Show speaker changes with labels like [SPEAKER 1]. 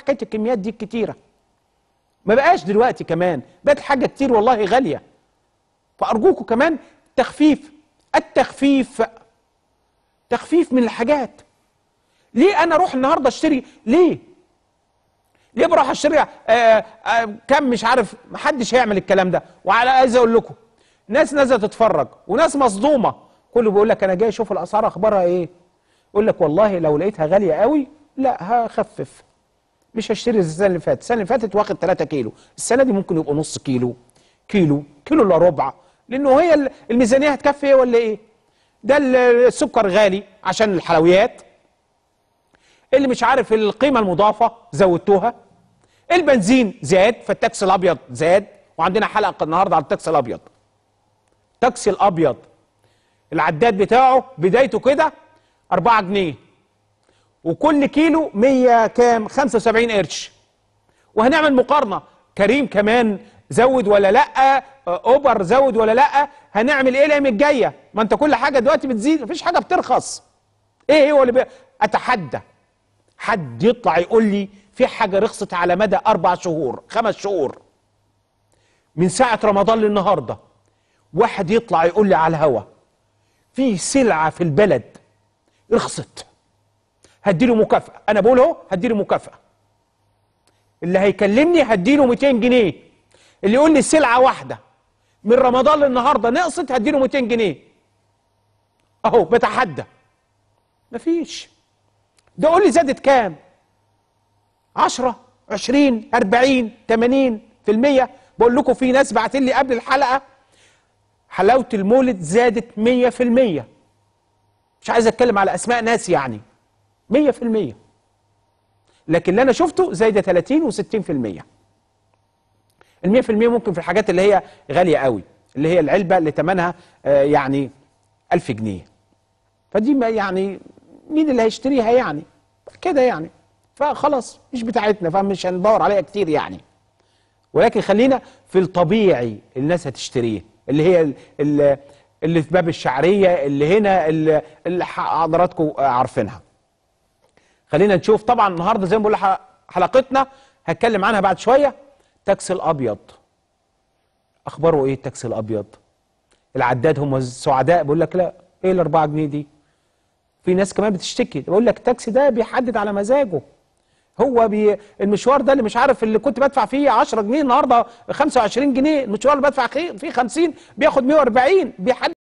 [SPEAKER 1] حكايه الكميات دي الكتيره ما بقاش دلوقتي كمان بقت حاجه كتير والله غاليه فارجوكم كمان تخفيف التخفيف تخفيف من الحاجات ليه انا اروح النهارده اشتري ليه ليه بروح اشتري آه آه كم مش عارف محدش هيعمل الكلام ده وعلى عايز اقول لكم ناس نازله تتفرج وناس مصدومه كله بيقول لك انا جاي اشوف الاسعار اخبارها ايه يقول لك والله لو لقيتها غاليه قوي لا هخفف مش هشتري زي السنه اللي فاتت السنه اللي فاتت واخد 3 كيلو السنه دي ممكن يبقوا نص كيلو كيلو كيلو الا ربع لانه هي الميزانيه هتكفي ايه ولا ايه ده السكر غالي عشان الحلويات اللي مش عارف القيمه المضافه زودتوها البنزين زاد فالتاكسي الابيض زاد وعندنا حلقه النهارده على التاكسي الابيض التاكسي الابيض العداد بتاعه بدايته كده 4 جنيه وكل كيلو 100 كام 75 قرش وهنعمل مقارنه كريم كمان زود ولا لا اوبر زود ولا لا هنعمل ايه الايام الجايه ما انت كل حاجه دلوقتي بتزيد مفيش حاجه بترخص ايه هو اللي بي... اتحدى حد يطلع يقول لي في حاجه رخصت على مدى اربع شهور خمس شهور من ساعه رمضان للنهارده واحد يطلع يقول لي على الهوا في سلعه في البلد رخصت هديله مكافاه انا بقول اهو هديله مكافاه اللي هيكلمني هديله 200 جنيه اللي يقول لي سلعه واحده من رمضان للنهارده نقصت هديله 200 جنيه اهو بتحدى مفيش ده قول لي زادت كام 10 20 40 80 في المية بقول لكم في ناس بعتين لي قبل الحلقه حلاوه المولد زادت 100 في المية مش عايز اتكلم على اسماء ناس يعني 100 في المية لكن اللي انا شفته زايده 30 و60 في المية ال 100% ممكن في الحاجات اللي هي غاليه قوي اللي هي العلبه اللي ثمنها آه يعني 1000 جنيه فدي ما يعني مين اللي هيشتريها يعني كده يعني فخلاص مش بتاعتنا فمش هندور عليها كتير يعني ولكن خلينا في الطبيعي الناس هتشتريه اللي هي اللي, اللي في باب الشعريه اللي هنا اللي, اللي حضراتكم عارفينها خلينا نشوف طبعا النهارده زي ما بقول حلقتنا هتكلم عنها بعد شويه التاكسي الابيض اخباره ايه التاكسي الابيض العداد هم السعداء بيقول لك لا ايه الاربعة جنيه دي في ناس كمان بتشتكي بيقول لك التاكسي ده بيحدد على مزاجه هو بي المشوار ده اللي مش عارف اللي كنت بدفع فيه 10 جنيه النهارده 25 جنيه المشوار اللي بدفع فيه 50 بياخد 140 بيحدد